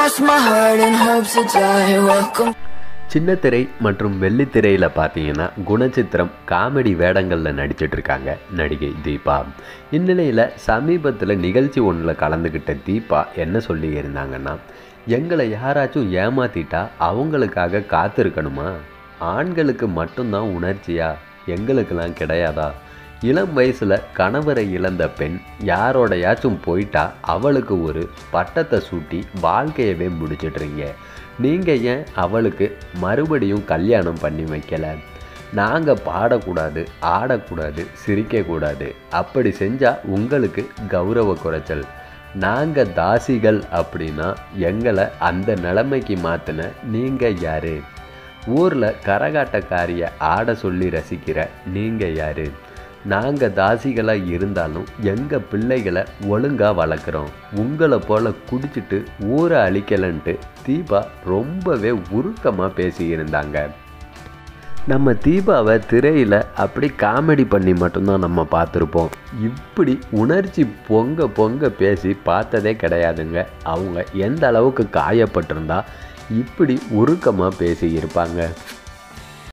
cross my heart and hope to die. Welcome. சின்னத்திரை மற்றும் வெள்ளித்திரையில் பார்த்தீங்கன்னா குணச்சித்திரம் காமெடி வேடங்களில் நடிச்சிட்டு இருக்காங்க நடிகை தீபா இந்நிலையில் சமீபத்தில் நிகழ்ச்சி ஒன்றில் கலந்துக்கிட்ட தீபா என்ன சொல்லி இருந்தாங்கன்னா எங்களை யாராச்சும் ஏமாத்திட்டா அவங்களுக்காக காத்திருக்கணுமா ஆண்களுக்கு மட்டும்தான் உணர்ச்சியா எங்களுக்கெல்லாம் கிடையாதா இளம் வயசில் கணவரை இழந்த பெண் யாரோடையாச்சும் போயிட்டா அவளுக்கு ஒரு பட்டத்தை சூட்டி வாழ்க்கையவே முடிச்சிடுறீங்க நீங்கள் ஏன் அவளுக்கு மறுபடியும் கல்யாணம் பண்ணி வைக்கல நாங்கள் பாடக்கூடாது ஆடக்கூடாது சிரிக்கக்கூடாது அப்படி செஞ்சால் உங்களுக்கு கௌரவ குறைச்சல் நாங்கள் தாசிகள் அப்படின்னா எங்களை அந்த நிலைமைக்கு மாற்றின நீங்கள் யார் ஊரில் கரகாட்டக்காரியை ஆட சொல்லி ரசிக்கிற நீங்கள் யார் நாங்கள் தாசிகளாக இருந்தாலும் எங்கள் பிள்ளைகளை ஒழுங்காக வளர்க்குறோம் உங்களை போல் குடிச்சிட்டு ஊரை அழிக்கலன்ட்டு தீபா ரொம்பவே உருக்கமாக பேசியிருந்தாங்க நம்ம தீபாவை திரையில் அப்படி காமெடி பண்ணி மட்டும்தான் நம்ம பார்த்துருப்போம் இப்படி உணர்ச்சி பொங்க பொங்க பேசி பார்த்ததே கிடையாதுங்க அவங்க எந்த அளவுக்கு காயப்பட்டிருந்தா இப்படி உருக்கமாக பேசியிருப்பாங்க